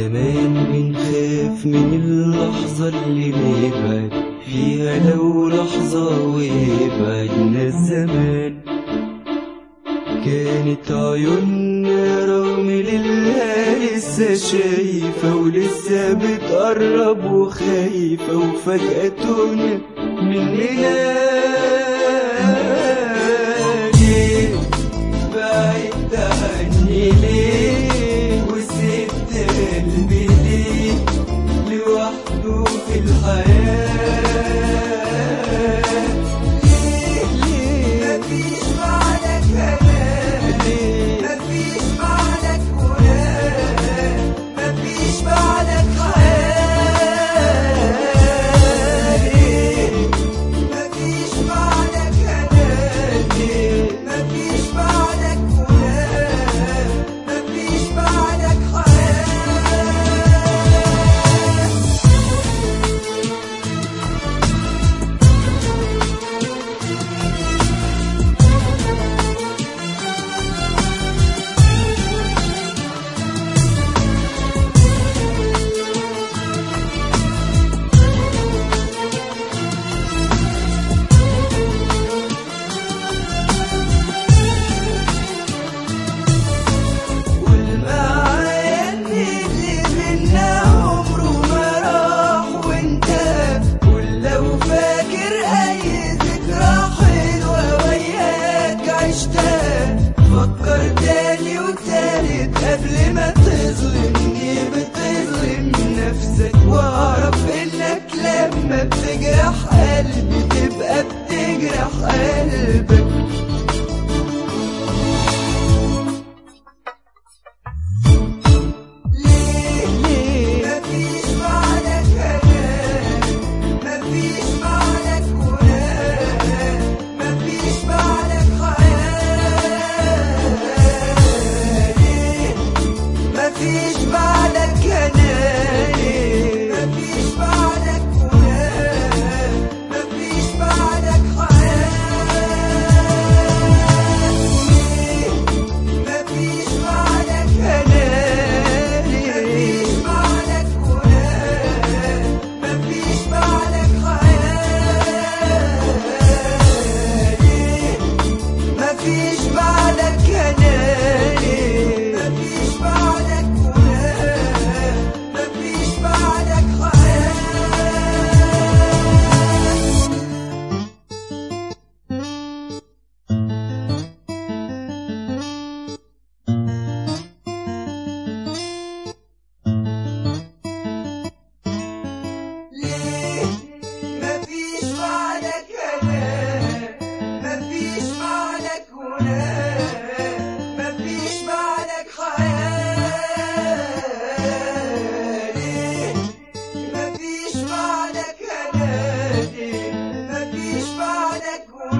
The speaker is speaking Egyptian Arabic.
زمان بنخاف من اللحظة اللي نبعد فيها لو لحظة ويبعدنا الزمان كانت عيوننا رغم لله لسه شايفة ولسه بتقرب وخايفة وفجأة تهنا مننا ليه بعدت عني ليه وسبت قلبي ليه لوحده في الحياة ليه ليه مفيش بعدك أمان ليه مفيش بعدك فراق مفيش بعدك حياة مفيش بعدك أمان مفيش بعدك فراق مفيش بعدك حياة والمعايا اللي بينا عمره ما راح وانت ولو فاكر اي ذكرى حلوة وياك عشتها فكر تاني وتالت قبل ما تظلمني بتظلم نفسك واعرف انك لما بتجرح قلبي تبقى بتجرح قلبك ليه ليه مفيش بعدك أمان مفيش بعدك فراق مفيش بعدك حياة مفيش بعدك أمان مفيش بعدك فراق مفيش بعدك حياة مفيش بعدك أمان مفيش بعدك فراق مفيش بعدك حياة مفيش بعدك أمان مفيش بعدك فراق مفيش بعدك حياة ليه مفيش بعدك أمان مفيش بعدك هناك مفيش بعدك حياة ليه مفيش بعدك أمان مفيش بعدك هناك